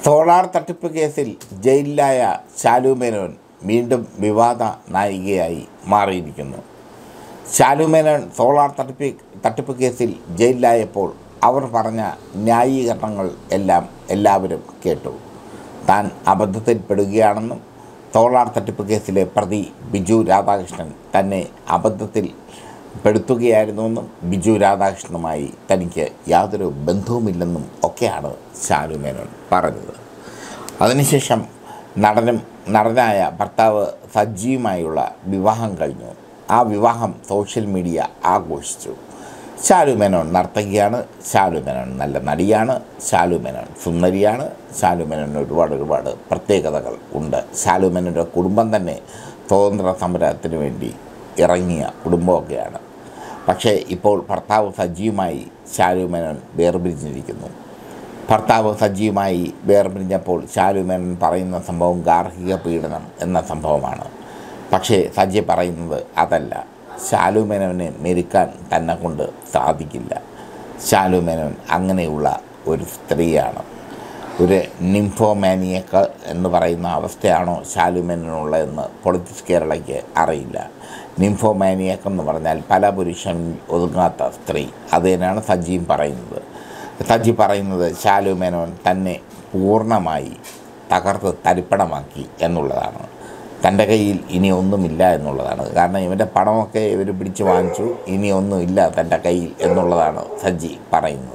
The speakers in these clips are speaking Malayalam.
സോളാർ തട്ടിപ്പ് കേസിൽ ജയിലിലായ ശാലു മേനോൻ വീണ്ടും വിവാദ നായികയായി മാറിയിരിക്കുന്നു ശാലു മേനോൻ സോളാർ തട്ടിപ്പ് തട്ടിപ്പ് കേസിൽ ജയിലിലായപ്പോൾ അവർ പറഞ്ഞ ന്യായീകരണങ്ങൾ എല്ലാം എല്ലാവരും കേട്ടു താൻ അബദ്ധത്തിൽപ്പെടുകയാണെന്നും സോളാർ തട്ടിപ്പ് കേസിലെ പ്രതി ബിജു രാധാകൃഷ്ണൻ തന്നെ അബദ്ധത്തിൽ പെടുത്തുകയായിരുന്നുവെന്നും ബിജു രാധാകൃഷ്ണനുമായി തനിക്ക് യാതൊരു ബന്ധവുമില്ലെന്നും ഒക്കെയാണ് ശാലു മേനോൻ പറഞ്ഞത് അതിനുശേഷം നടനും നടനായ ഭർത്താവ് സജ്ജിയുമായുള്ള വിവാഹം കഴിഞ്ഞു ആ വിവാഹം സോഷ്യൽ മീഡിയ ആഘോഷിച്ചു ശാലു മേനോൻ നർത്തകിയാണ് ശാലു മേനോൻ നല്ല നടിയാണ് ശാലു മേനോൻ സുന്ദരിയാണ് ശാലു മേനോൻ ഒരുപാട് ഒരുപാട് പ്രത്യേകതകൾ ഉണ്ട് ശാലു മേനോൻ്റെ കുടുംബം തന്നെ സ്വാതന്ത്ര്യ സമരത്തിന് വേണ്ടി ഇറങ്ങിയ കുടുംബമൊക്കെയാണ് പക്ഷേ ഇപ്പോൾ ഭർത്താവ് സജ്ജിയുമായി ശാലു മേനോൻ വേർപിരിഞ്ഞിരിക്കുന്നു ഭർത്താവ് സജ്ജിയുമായി വേർപിരിഞ്ഞപ്പോൾ ശാലു മേനോൻ പറയുന്ന സംഭവം ഗാർഹിക പീഡനം എന്ന സംഭവമാണ് പക്ഷേ സജ്ജി പറയുന്നത് അതല്ല ശാലു മേനോനെ മെരുക്കാൻ തന്നെ കൊണ്ട് സാധിക്കില്ല ശാലു മേനോൻ അങ്ങനെയുള്ള ഒരു സ്ത്രീയാണ് ഒരു നിംഫോമാനിയക്ക് എന്ന് പറയുന്ന അവസ്ഥയാണോ ശാലുമേനുള്ളതെന്ന് പൊളിറ്റിക്സ് കേരളയ്ക്ക് അറിയില്ല നിംഫോമാനിയക്ക് എന്ന് പറഞ്ഞാൽ പല പുരുഷനിൽ ഒതുങ്ങാത്ത സ്ത്രീ അത് തന്നെയാണ് സജ്ജിയും പറയുന്നത് സജ്ജി പറയുന്നത് ശാലുമേനോൻ തന്നെ പൂർണ്ണമായി തകർത്ത് തരിപ്പണമാക്കി എന്നുള്ളതാണ് തൻ്റെ കയ്യിൽ ഇനി ഒന്നുമില്ല എന്നുള്ളതാണ് കാരണം ഇവൻ്റെ പണമൊക്കെ ഇവർ പിടിച്ച് വാങ്ങിച്ചു ഇനി ഒന്നുമില്ല തൻ്റെ കയ്യിൽ എന്നുള്ളതാണ് സജ്ജി പറയുന്നത്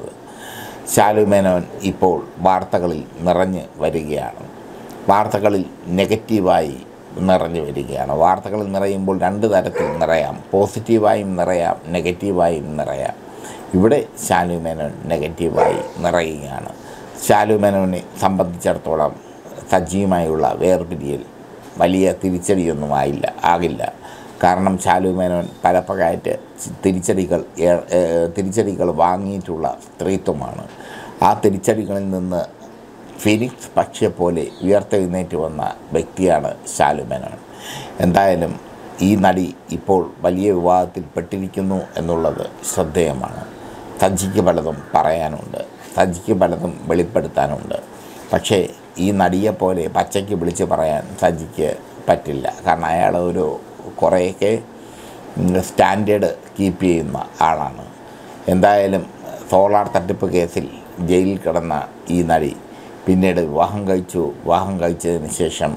ശാലു മേനോൻ ഇപ്പോൾ വാർത്തകളിൽ നിറഞ്ഞ് വരികയാണ് വാർത്തകളിൽ നെഗറ്റീവായി നിറഞ്ഞു വരികയാണ് വാർത്തകളിൽ നിറയുമ്പോൾ രണ്ട് തരത്തിൽ നിറയാം പോസിറ്റീവായും നിറയാം നെഗറ്റീവായും നിറയാം ഇവിടെ ശാലു മേനോൻ നെഗറ്റീവായി നിറയുകയാണ് ശാലു മേനോനെ സംബന്ധിച്ചിടത്തോളം സജ്ജിയുമായുള്ള വേർപിരിയൽ വലിയ തിരിച്ചടിയൊന്നും ആയില്ല ആകില്ല കാരണം ശാലു മേനോൻ പലപ്പോഴായിട്ട് തിരിച്ചടികൾ ഏ- ഏ, തിരിച്ചടികൾ വാങ്ങിയിട്ടുള്ള സ്ത്രീത്വമാണ് ആ തിരിച്ചടികളിൽ നിന്ന് ഫിനിക്സ് പക്ഷിയെ പോലെ ഉയർത്തെഴുന്നേറ്റ് വന്ന വ്യക്തിയാണ് ശാലു മേനോൻ എന്തായാലും ഈ നടി ഇപ്പോൾ വലിയ വിവാദത്തിൽ പെട്ടിരിക്കുന്നു എന്നുള്ളത് ശ്രദ്ധേയമാണ് സജ്ജിക്ക് പലതും പറയാനുണ്ട് സജ്ജിക്ക് പലതും വെളിപ്പെടുത്താനുണ്ട് പക്ഷേ ഈ നടിയെപ്പോലെ പച്ചയ്ക്ക് വിളിച്ച് പറയാൻ സജ്ജിക്ക് പറ്റില്ല കാരണം അയാൾ ഒരു കുറേയൊക്കെ സ്റ്റാൻഡേർഡ് കീപ്പ് ചെയ്യുന്ന ആളാണ് എന്തായാലും സോളാർ തട്ടിപ്പ് കേസിൽ ജയിലിൽ കിടന്ന ഈ നടി പിന്നീട് വിവാഹം കഴിച്ചു വിവാഹം കഴിച്ചതിന് ശേഷം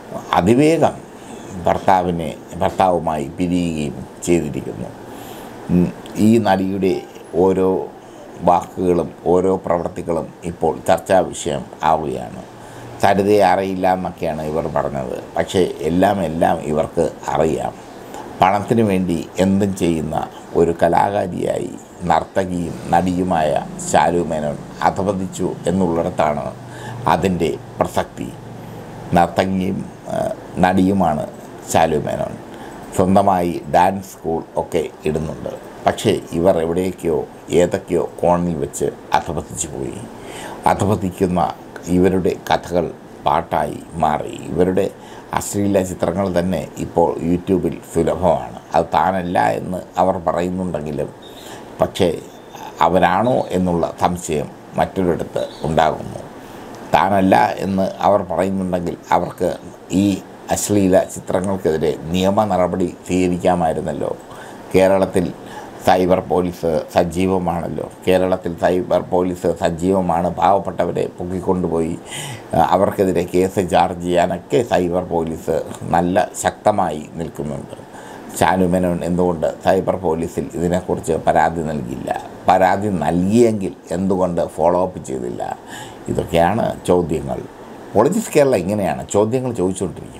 അതിവേഗം ഭർത്താവിനെ ഭർത്താവുമായി പിരിയുകയും ചെയ്തിരിക്കുന്നു ഉം, ഈ നടിയുടെ ഓരോ വാക്കുകളും ഓരോ പ്രവൃത്തികളും ഇപ്പോൾ ചർച്ചാ വിഷയം ആവുകയാണ് സരിതയെ അറിയില്ല എന്നൊക്കെയാണ് ഇവർ പറഞ്ഞത് പക്ഷേ എല്ലാം എല്ലാം ഇവർക്ക് അറിയാം പണത്തിന് വേണ്ടി എന്തും ചെയ്യുന്ന ഒരു കലാകാരിയായി നർത്തകിയും നടിയുമായ ശാലു മേനോൻ അധപതിച്ചു എന്നുള്ളിടത്താണ് അതിൻ്റെ പ്രസക്തി നർത്തകിയും ആ, നടിയുമാണ് ശാലു മേനോൻ സ്വന്തമായി ഡാൻസ് സ്കൂൾ ഒക്കെ ഇടുന്നുണ്ട് പക്ഷേ ഇവർ എവിടേക്കോ ഏതൊക്കെയോ കോണിൽ വെച്ച് അധപതിച്ചു പോയി അധപതിക്കുന്ന ഇവരുടെ കഥകൾ പാട്ടായി മാറി ഇവരുടെ അശ്ലീല ചിത്രങ്ങൾ തന്നെ ഇപ്പോൾ യൂട്യൂബിൽ സുലഭമാണ് അത് താനല്ല എന്ന് അവർ പറയുന്നുണ്ടെങ്കിലും പക്ഷേ അവരാണോ എന്നുള്ള സംശയം മറ്റൊരിടത്ത് ഉണ്ടാകുന്നു താനല്ല എന്ന് അവർ പറയുന്നുണ്ടെങ്കിൽ അവർക്ക് ഈ അശ്ലീല ചിത്രങ്ങൾക്കെതിരെ നിയമ നടപടി സ്വീകരിക്കാമായിരുന്നല്ലോ കേരളത്തിൽ സൈബർ പോലീസ് സജീവമാണല്ലോ കേരളത്തിൽ സൈബർ പോലീസ് സജീവമാണ് പാവപ്പെട്ടവരെ പൊക്കിക്കൊണ്ടുപോയി ആ, അവർക്കെതിരെ കേസ് ചാർജ് ചെയ്യാനൊക്കെ സൈബർ പോലീസ് നല്ല ശക്തമായി നിൽക്കുന്നുണ്ട് ശാനുമേനോൻ എന്തുകൊണ്ട് സൈബർ പോലീസിൽ ഇതിനെക്കുറിച്ച് പരാതി നൽകിയില്ല പരാതി നൽകിയെങ്കിൽ എന്തുകൊണ്ട് ഫോളോ അപ്പ് ചെയ്തില്ല ഇതൊക്കെയാണ് ചോദ്യങ്ങൾ പോളിറ്റിക്സ് കേരള ഇങ്ങനെയാണ് ചോദ്യങ്ങൾ ചോദിച്ചുകൊണ്ടിരിക്കുക